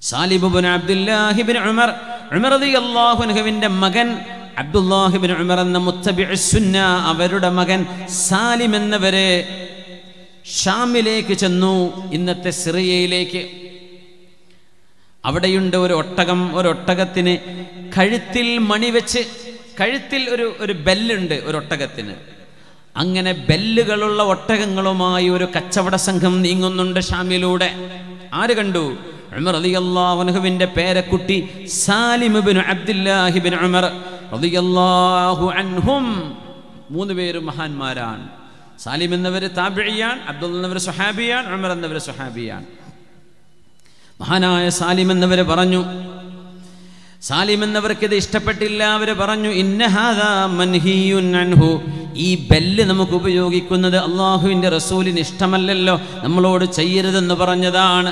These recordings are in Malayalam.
സാലിബുബിൻ അബ്ദുല്ലാഹിബിൻ ഉമർ ഉമർ റളിയല്ലാഹു അൻഹുവിന്റെ മകൻ അബ്ദുല്ലാഹിബിൻ ഉമർ എന്ന മുത്തബിഉ സുന്ന അവരുടെ മകൻ സാലിം എന്നവരെ ഷാമിലേക്ക് ചെന്നു ഇന്നത്തെ സിറിയയിലേക്ക് അവിടെയുണ്ട് ഒരു ഒട്ടകം ഒരു ഒട്ടകത്തിന് കഴുത്തിൽ മണി വെച്ച് കഴുത്തിൽ ഒരു ഒരു ബെല്ലുണ്ട് ഒരു ഒട്ടകത്തിന് അങ്ങനെ ബെല്ലുകളുള്ള ഒട്ടകങ്ങളുമായി ഒരു കച്ചവട സംഘം നീങ്ങുന്നുണ്ട് ഷാമിലൂടെ ആര് കണ്ടു ഉമർ റളിയല്ലാഹു അൻഹുവിന്റെ പേരക്കുട്ടി സാലിം ഇബ്നു അബ്ദുല്ലാഹി ഇബ്നു ഉമർ റളിയല്ലാഹു അൻഹും മൂന്ന് പേരും മഹാന്മാരാണ് സാലിം എന്നവർ താബിഴിയാൻ അബ്ദുൽ എന്നവർ സുഹാബിയാൻ ഉമർ എന്നവർ സുഹാബിയാൻ മഹാനായ സാലിം എന്നവർ പറഞ്ഞു സാലിം എന്നവർക്ക് ഇത് ഇഷ്ടപ്പെട്ടില്ല അവർ പറഞ്ഞു ഇന്നഹാദാ മൻഹിയുൻ അൻഹു ഈ ബെല്ല് നമുക്ക് ഉപയോഗിക്കുന്നത് അള്ളാഹുവിൻ്റെ റസൂലിന് ഇഷ്ടമല്ലല്ലോ നമ്മളോട് ചെയ്യരുതെന്ന് പറഞ്ഞതാണ്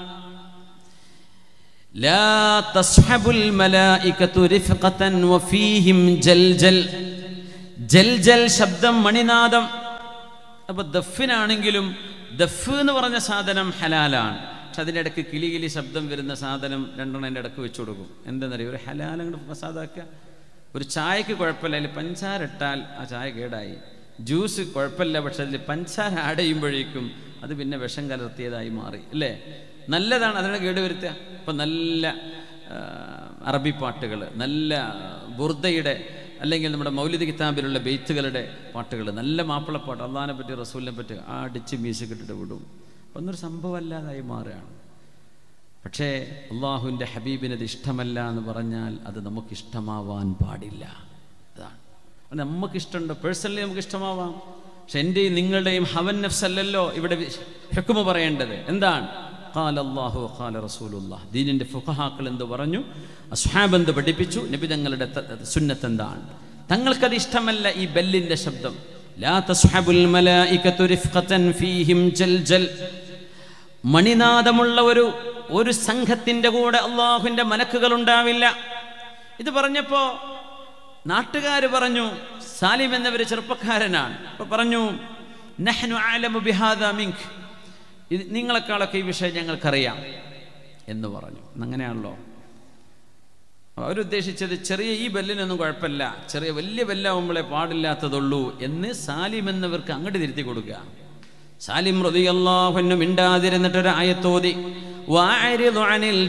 ലാ തസ്ഹബുൽ മലായികതു റിഫ്ഖതൻ വഫീഹിം ജൽജൽ ജൽജൽ ശബ്ദം മണിനാദം അപ്പൊ ദഫിനാണെങ്കിലും ദഫ് എന്ന് പറഞ്ഞ സാധനം ഹലാലാണ് പക്ഷെ അതിൻ്റെ ഇടയ്ക്ക് കിളി കിളി ശബ്ദം വരുന്ന സാധനം രണ്ടെണ്ണം അതിൻ്റെ ഇടയ്ക്ക് വെച്ചു കൊടുക്കും എന്താണെന്നറിയോ ഒരു ഹലാൽ അങ്ങോട്ട് ഫസാദാക്കുക ഒരു ചായക്ക് കുഴപ്പമില്ല അതിൽ പഞ്ചാര ഇട്ടാൽ ആ ചായ കേടായി ജ്യൂസ് കുഴപ്പമില്ല പക്ഷെ അതിൽ പഞ്ചാര ആഡ് ചെയ്യുമ്പോഴേക്കും അത് പിന്നെ വിഷം കലർത്തിയതായി മാറി അല്ലേ നല്ലതാണ് അതിനെ കേട് വരുത്തുക ഇപ്പം നല്ല ആ, അറബി പാട്ടുകൾ നല്ല ബുർദയുടെ അല്ലെങ്കിൽ നമ്മുടെ മൗലിക കിതാബിലുള്ള ബെയ്ത്തുകളുടെ പാട്ടുകൾ നല്ല മാപ്പിളപ്പാട്ട് അള്ളഹാനെ പറ്റി റസൂലിനെ പറ്റി ആ അടിച്ച് മ്യൂസിക് ഇട്ടിട്ട് വിടും അപ്പം ഒന്നൊരു സംഭവമല്ലാതായി മാറുകയാണ് പക്ഷേ അള്ളാഹുവിൻ്റെ ഹബീബിന് അത് ഇഷ്ടമല്ല എന്ന് പറഞ്ഞാൽ അത് നമുക്ക് ഇഷ്ടമാവാൻ പാടില്ല അതാണ് അത് നമുക്ക് ഇഷ്ടമുണ്ട് പേഴ്സണലി നമുക്ക് ഇഷ്ടമാവാം പക്ഷെ എൻ്റെയും നിങ്ങളുടെയും ഹവൻ നഫ്സ് അല്ലല്ലോ ഇവിടെ ഹെക്കുമ പറയേണ്ടത് എന്താണ് ഖാല അല്ലാഹു ഖാല റസൂലുള്ളാഹ് ദീനിൻ്റെ ഫുഖഹാക്കൾ എന്ത് പറഞ്ഞു അസ്ഹാബ് എന്ത് പഠിപ്പിച്ചു നബി തങ്ങളുടെ ത- സുന്നത്ത് എന്താണ് തങ്ങൾക്കത് ഇഷ്ടമല്ല ഈ ബെല്ലിൻ്റെ ശബ്ദം ലാ തസ്ഹബുൽ മലായികതു റിഫ്ഖതൻ ഫീഹിം ജൽജൽ മണിനാദമുള്ള ഒരു ഒരു സംഘത്തിന്റെ കൂടെ അള്ളാഹുവിന്റെ മലക്കുകൾ ഉണ്ടാവില്ല ഇത് പറഞ്ഞപ്പോ നാട്ടുകാർ പറഞ്ഞു സാലിം എന്നവര് ചെറുപ്പക്കാരനാണ് അപ്പൊ പറഞ്ഞു നഹ്നു ആലമു ബിഹാദ മിങ്ക് ഇത് നിങ്ങളെക്കാളൊക്കെ ഈ വിഷയം ഞങ്ങൾക്കറിയാം എന്ന് പറഞ്ഞു അങ്ങനെയാണല്ലോ അവരുദ്ദേശിച്ചത് ചെറിയ ഈ ബെല്ലിനൊന്നും കുഴപ്പമില്ല ചെറിയ വലിയ ബെല്ലാവുമ്പോഴേ പാടില്ലാത്തതുള്ളൂ എന്ന് സാലിം എന്നവർക്ക് അങ്ങോട്ട് തിരുത്തി കൊടുക്കുക സാലിം റളിയല്ലാഹു മിണ്ടാതിരുന്നിട്ട് ഒരു ആയത്തോതി വഅരിദു അനിൽ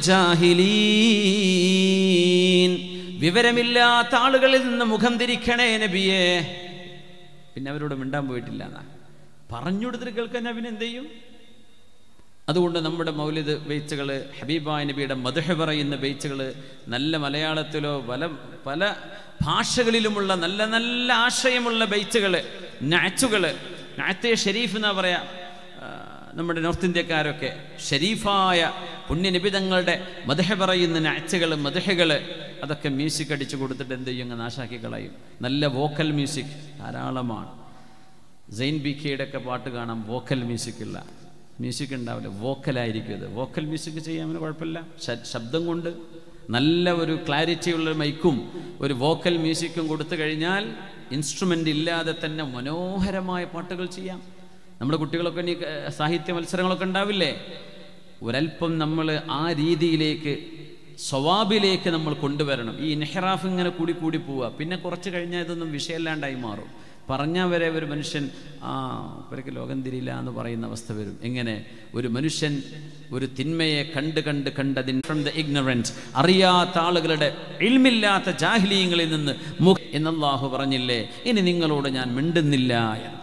ജാഹിലീൻ വിവരമില്ലാത്ത ആളുകളിൽ നിന്ന് മുഖം തിരിക്കണേ നബിയേ പിന്നെ അവരോട് മിണ്ടാൻ പോയിട്ടില്ല എന്നാ പറഞ്ഞു കൊടുത്തിട്ട് കേൾക്കാൻ നബിന് എന്ത് ചെയ്യും അതുകൊണ്ട് നമ്മുടെ മൗലിദ് ബെയ്ച്ചുകൾ ഹബീബായ നബിയുടെ മധുഹ പറയുന്ന ബെയ്ച്ചുകൾ നല്ല മലയാളത്തിലോ പല പല ഭാഷകളിലുമുള്ള നല്ല നല്ല ആശയമുള്ള ബെയ്ച്ചുകൾ നാച്ചുകൾ നാത്തെ ഷെരീഫ് എന്നാ പറയാ ആ, നമ്മുടെ നോർത്ത് ഇന്ത്യക്കാരൊക്കെ ഷെരീഫായ പുണ്യനിബിതങ്ങളുടെ മധുഹ പറയുന്ന നാച്ചുകൾ മധുഹകൾ അതൊക്കെ മ്യൂസിക് അടിച്ചു കൊടുത്തിട്ട് എന്ത് ചെയ്യും അങ്ങ് നാശാക്കി കളയും നല്ല വോക്കൽ മ്യൂസിക് ധാരാളമാണ് സെയിൻ ബി കെയുടെ ഒക്കെ പാട്ട് കാണാം വോക്കൽ മ്യൂസിക് ഉള്ള മ്യൂസിക് ഉണ്ടാവില്ല വോക്കലായിരിക്കും ഇത് വോക്കൽ മ്യൂസിക് ചെയ്യാൻ അവന് കുഴപ്പമില്ല ശ- ശബ്ദം കൊണ്ട് നല്ല ഒരു ക്ലാരിറ്റി ഉള്ള മൈക്കും ഒരു വോക്കൽ മ്യൂസിക്കും കൊടുത്തു കഴിഞ്ഞാൽ ഇൻസ്ട്രുമെൻ്റ് ഇല്ലാതെ തന്നെ മനോഹരമായ പാട്ടുകൾ ചെയ്യാം നമ്മുടെ കുട്ടികളൊക്കെ ഇനി ഏർ, സാഹിത്യ മത്സരങ്ങളൊക്കെ ഉണ്ടാവില്ലേ ഒരല്പം നമ്മൾ ആ രീതിയിലേക്ക് സ്വവാബിലേക്ക് നമ്മൾ കൊണ്ടുവരണം ഈ ഇൻഹറാഫ് ഇങ്ങനെ കൂടി കൂടി പോവുക പിന്നെ കുറച്ച് കഴിഞ്ഞാൽ ഇതൊന്നും വിഷയമല്ലാണ്ടായി മാറും പറഞ്ഞാൽ വരെ ഒരു മനുഷ്യൻ ആ ഇവർക്ക് ലോകം തിരിയില്ല എന്ന് പറയുന്ന അവസ്ഥ വരും എങ്ങനെ ഒരു മനുഷ്യൻ ഒരു തിന്മയെ കണ്ട് കണ്ട് കണ്ടതിൻ ഫ്രം ദ ഇഗ്നറൻസ് അറിയാത്ത ആളുകളുടെ ഇൽമില്ലാത്ത ജാഹ്ലീയങ്ങളിൽ നിന്ന് മുഖ എന്നല്ലാഹു പറഞ്ഞില്ലേ ഇനി നിങ്ങളോട് ഞാൻ മിണ്ടുന്നില്ല എന്ന്